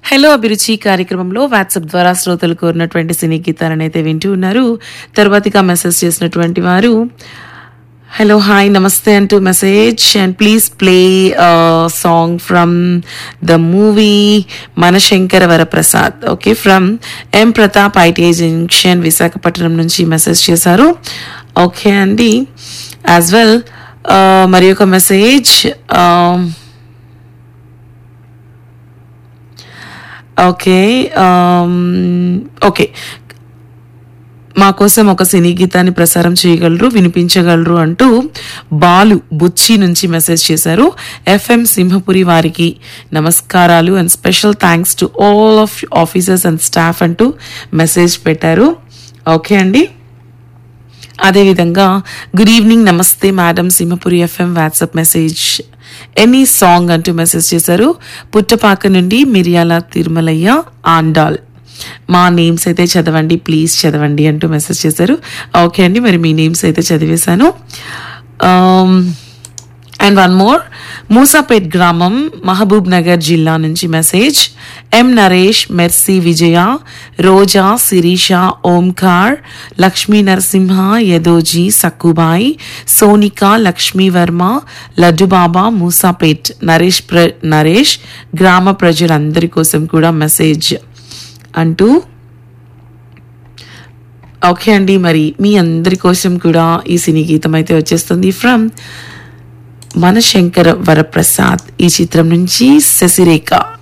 hello అభిరుచి కార్యక్రమంలో WhatsApp ద్వారా శ్రోతలు కోరినటువంటి సినీ గీతాలను అయితే వింటూ ఉన్నారు తర్వాతిగా మెసేజ్ చేసినటువంటి వారు హలో హాయ్ నమస్తే అంటూ message and please play song from the movie Manashankara Varaprasad okay from M Pratap ITI junction Visakhapatnam నుంచి మెసేజ్ చేశారు ఓకే అండి యాజ్ వెల్ మరి ఒక మెసేజ్ ఓకే ఓకే మా కోసం ఒక సినీ గీతాన్ని ప్రసారం చేయగలరు వినిపించగలరు అంటూ బాలు బుచ్చి నుంచి మెసేజ్ చేశారు ఎఫ్ఎం సింహపురి వారికి నమస్కారాలు and special thanks to all of officers and staff అంటూ మెసేజ్ పెట్టారు ఓకే అండి అదేవిధంగా గుడ్ ఈవినింగ్ నమస్తే madam Simhapuri FM WhatsApp message any song అంటూ మెసేజ్ చేశారు పుట్టపాక నుండి మిరియాల తిరుమలయ్య ఆండాల్ మా నేమ్స్ అయితే చదవండి ప్లీజ్ చదవండి అంటూ మెసేజ్ చేశారు ఓకే అండి మరి మీ నేమ్స్ అయితే చదివేశాను అండ్ వన్ మోర్ మూసాపేట్ గ్రామం మహబూబ్ నగర్ జిల్లా నుంచి message M Naresh Mercy Vijaya Roja Sirisha Omkar Lakshmi Narasimha Yadoji Sakkubai Sonika Lakshmi Varma Laddubaba Musapet Naresh ప్ర నరేష్ గ్రామ ప్రజలందరి కోసం కూడా మెసేజ్ అంటూ ఓకే అండి మరి మీ అందరి కోసం కూడా ఈ సినీ గీతం అయితే వచ్చేస్తుంది ఫ్రమ్ మనశంకర వరప్రసాద్ ఈ చిత్రం నుంచి శశిరేఖ